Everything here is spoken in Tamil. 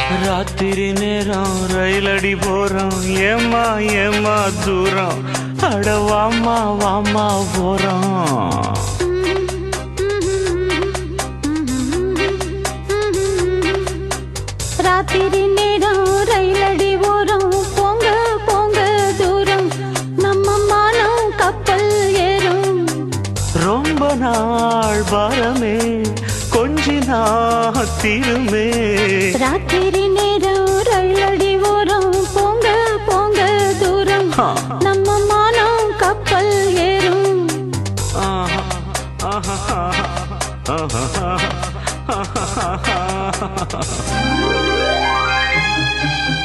ராத்திரி நேரம் ரயிலடி போறோம் ஏமா ஏமா தூரம் அட வாமா வாமா போறோம் ராத்திரி நேரம் ரயிலடி ஓரம் போங்க போங்க தூரம் நம்ம மானம் கப்பல் ஏறும் ரொம்ப நாள் பாரமே கொஞ்சி நான் தீருமே ராத்திரி நேரம் ரயிலடி ஓரம் போங்க போங்க தூரம் ஆ. நம்ம மானம் கப்பல் ஏறும் ஆஹா, ஆஹா, ஆஹா, ஆஹா, ஆஹா.